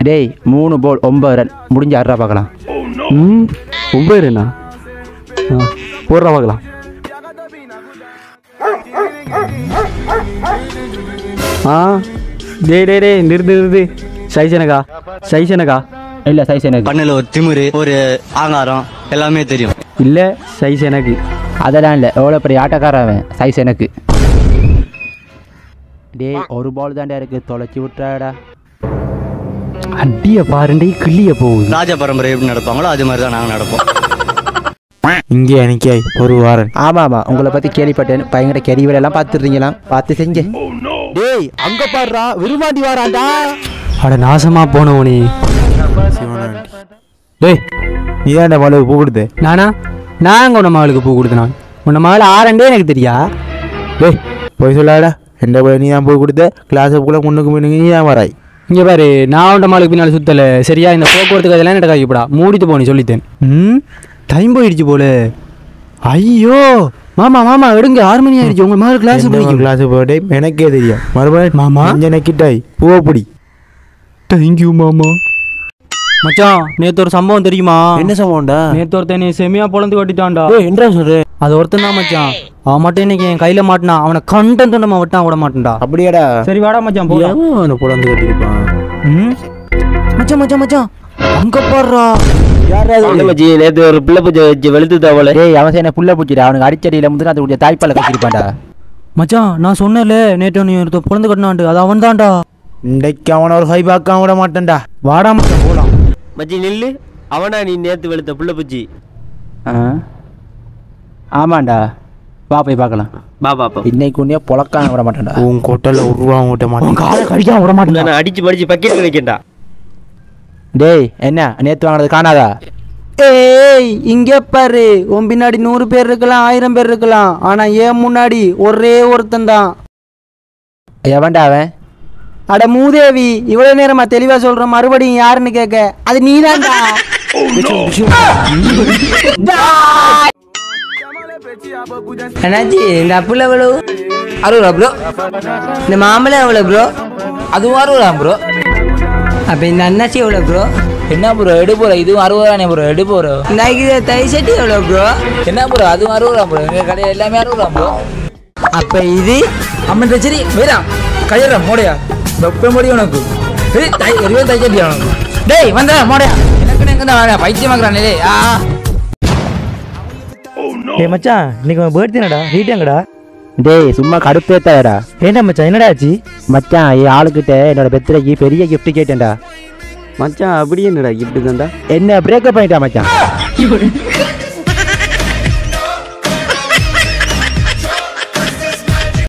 டேய் மூணு பால் ஒன்பது ரன் முடிஞ்சு ஆடுறா பார்க்கலாம் ம் ஒம்பது ரன்னா ஆ போடுறா பார்க்கலாம் ஆ டேய் டேய் டேய் நிறுத்து நிறுத்து சைஸ் எனக்கா சைஸ் எனக்கா இல்லை சைஸ் எனக்கு பண்ணல ஒரு திமிரு ஒரு ஆங்காரம் எல்லாமே தெரியும் இல்லை சைஸ் எனக்கு அதெல்லாம் இல்லை எவ்வளோ பெரிய ஆட்டக்காரன் அவன் சைஸ் எனக்கு டேய் ஒரு பால் தாண்டா இருக்கு தொலைச்சி விட்றாடா அடிய பாருண்டே கிள்ளிய போகுது ராஜ பரம்பரை எப்படி நடப்பாங்களோ அது மாதிரி தான் நாங்கள் நடப்போம் இங்கே அன்னைக்காய் ஒரு வாரன் ஆமாம் ஆமாம் உங்களை பற்றி கேள்விப்பட்டேன் பயங்கர கெரிவலெல்லாம் பார்த்துருந்தீங்களாம் பார்த்து செஞ்சேன் டேய் அங்கே பாடுறா விரும்பாண்டி வாரான்டா அட நாசமா போனவனே டேய் நீ தான் மலை பூ கொடுத்த நானா நான் அங்கே உன்ன மகளுக்கு பூ கொடுத்தேன் உன்ன மகள் ஆரண்டே எனக்கு தெரியா டேய் போய் சொல்லாடா எந்த போய் நீ தான் பூ கொடுத்த கிளாஸுக்குள்ள முன்னுக்கு முன்னுக்கு நீ தான் வராய் இங்கே பாரு நான் உன்ட மகளுக்கு பின்னால் சுத்தல சரியா இந்த போக்குவரத்துக்கு அதெல்லாம் எனக்கு காய்க்கப்படா மூடிட்டு போனி சொல்லித்தேன் ம் டைம் போயிடுச்சு போல ஐயோ மாமா மாமா எடுங்க ஆறு மணி ஆயிடுச்சு உங்க மகள் கிளாஸ் பிடிக்கும் கிளாஸ் போய் எனக்கே தெரியும் மறுபடியும் மாமா. நக்கிட்டாய் பூவை பிடி தேங்க்யூ மாமா மச்சான் நேத்து ஒரு சம்பவம் தெரியுமா என்ன சம்பவம்டா நேத்து ஒருத்தன் நீ செமியா பொழந்து கட்டிட்டான்டா ஏய் என்ன சொல்ற அது ஒருத்தன் தான் மச்சான் அவன் மட்டும் இன்னைக்கு என் கையில மாட்டினான் அவனை கண்டன் நம்ம விட்டான் விட மாட்டேன்டா அப்படியாடா சரி வாடா மச்சான் போலாம் ஏன் அவனை புலந்து கட்டிருப்பான் ம் மச்சான் மச்சான் மச்சான் அங்க பாடுறா மச்சி நேத்து ஒரு பிள்ளை பூஜை வச்சு வெளுத்து தவளை டேய் அவன் என்ன புள்ள பூச்சிடா அவனுக்கு அடிச்சடியில் வந்து அது கொஞ்சம் தாய்ப்பாலை கட்டிருப்பான்டா மச்சான் நான் சொன்னேன்ல நேற்று நீ ஒருத்தன் பொழந்து கட்டினான்ட்டு அது அவன் தான்டா இன்றைக்கு அவனை ஒரு கை பார்க்காம விட மாட்டேன்டா வாடா மச்சான் போலாம் மச்சி நில்லு அவனா நீ நேத்து வெளுத்த பிள்ளை பூச்சி ஆ ஆமாண்டா வா போய் பார்க்கலாம் பா பாப்பா இன்னைக்கு உன்னே புழக்காம விட மாட்டேன்டா உன் கொட்டல உருவாங்க விட்ட மாட்டேன் காலை கடிக்காம விட மாட்டேன் நான் அடிச்சு மடிச்சு பக்கெட் வைக்கண்டா டேய் என்ன நேற்று வாங்கினது காணாதா ஏய் இங்க பாரு உன் பின்னாடி நூறு பேர் இருக்கலாம் ஆயிரம் பேர் இருக்கலாம் ஆனா ஏன் முன்னாடி ஒரே ஒருத்தன் தான் எவன்டா அவன் அட மூதேவி இவ்வளவு நேரமா தெளிவா சொல்ற மறுபடியும் யாருன்னு கேட்க அது நீதான்டா அண்ணாச்சி இந்த அப்புல எவ்வளவு அறுபது ரூபா ப்ரோ இந்த மாம்பழம் எவ்வளோ ப்ரோ அதுவும் அறுபது ரூபா ப்ரோ அப்போ இந்த அண்ணாச்சி எவ்வளோ ப்ரோ என்ன ப்ரோ எடு ப்ரோ இதுவும் அறுபது ரூபானே ப்ரோ எடு ப்ரோ இந்த இது தை சட்டி எவ்வளோ ப்ரோ என்ன ப்ரோ அதுவும் அறுபது ரூபா ப்ரோ எங்கள் கடையில் எல்லாமே அறுபது ரூபா ப்ரோ அப்போ இது அம்மன் சரி வேறா கையில மோடையா வெப்ப முடியும் உனக்கு ஏய், தை இருபது தை சட்டி உனக்கு டேய் வந்தா மோடையா எனக்கு எங்கே தான் பைத்தியமாக்குறானே டேய் ஆ ஏ மச்சான் இன்னைக்கு உன் பர்த்டேனடா ரீட்டங்கடா டேய் சும்மா கடுப்பேத்தாடா ஏண்டா மச்சான் என்னடா ஆச்சு மச்சான் என் ஆளுக்கிட்ட என்னோட பெர்த்டேக்கு பெரிய gift கேட்டேன்டா மச்சான் அப்படியே என்னடா இப்படி தான்டா என்ன பிரேக்கப் பண்ணிட்டா மச்சான்